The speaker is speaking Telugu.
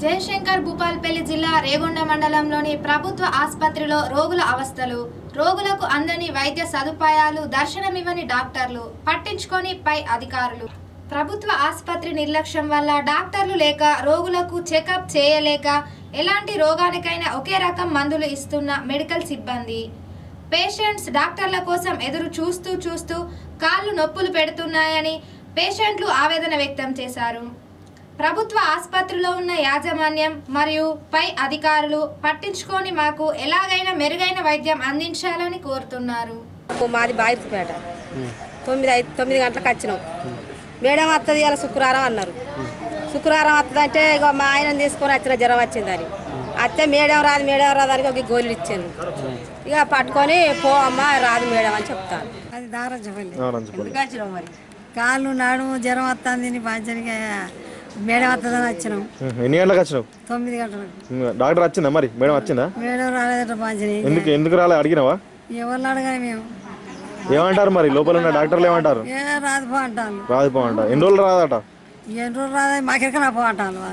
జయశంకర్ భూపాల్పల్లి జిల్లా రేగొండ మండలంలోని ప్రభుత్వ ఆసుపత్రిలో రోగుల అవస్థలు రోగులకు అందని వైద్య సదుపాయాలు దర్శనమివ్వని డాక్టర్లు పట్టించుకొని పై అధికారులు ప్రభుత్వ ఆసుపత్రి నిర్లక్ష్యం వల్ల డాక్టర్లు లేక రోగులకు చెకప్ చేయలేక ఎలాంటి రోగానికైనా ఒకే రకం మందులు ఇస్తున్న మెడికల్ సిబ్బంది పేషెంట్స్ డాక్టర్ల కోసం ఎదురు చూస్తూ చూస్తూ కాళ్ళు నొప్పులు పెడుతున్నాయని పేషెంట్లు ఆవేదన వ్యక్తం చేశారు ప్రభుత్వ ఆసుపత్రిలో ఉన్న యాజమాన్యం మరియు పై అధికారులు పట్టించుకొని మాకు ఎలాగైనా మెరుగైన వైద్యం అందించాలని కోరుతున్నారు మాది బాయిర్తిపేట తొమ్మిది ఐదు తొమ్మిది గంటలకు వచ్చినాం మేడం వస్తుంది ఇలా శుక్రవారం అన్నారు శుక్రవారం వస్తుంది అంటే ఇక మా ఆయన తీసుకొని వచ్చిన జ్వరం వచ్చిందని అత్తే మేడం రాదు మేడం రాదు అని ఒక గోళీలు ఇచ్చాను ఇక పట్టుకొని పో అమ్మ రాదు మేడం అని చెప్తాను అది దారజపల్లి ఎందుకు వచ్చినావు మరి కాళ్ళు నడుము జ్వరం వస్తుంది పంచనిగా మేడం వస్తుందని వచ్చినాం ఎన్ని గంటలకు వచ్చినావు తొమ్మిది గంటలకు డాక్టర్ వచ్చిందా మరి మేడం వచ్చిందా మేడం రాలేదట పంచని ఎందుకు ఎందుకు రాలే అడిగినావా ఎవరిని అడగాలి మేము ఏమంటారు మరి లోపల ఉన్న డాక్టర్లు ఏమంటారు ఏ రాదు పో అంటాను రాదు పో అంట ఎన్ని రోజులు రాదట ఎన్ని రోజులు రాదు మాకెక్కడ పో అంటాను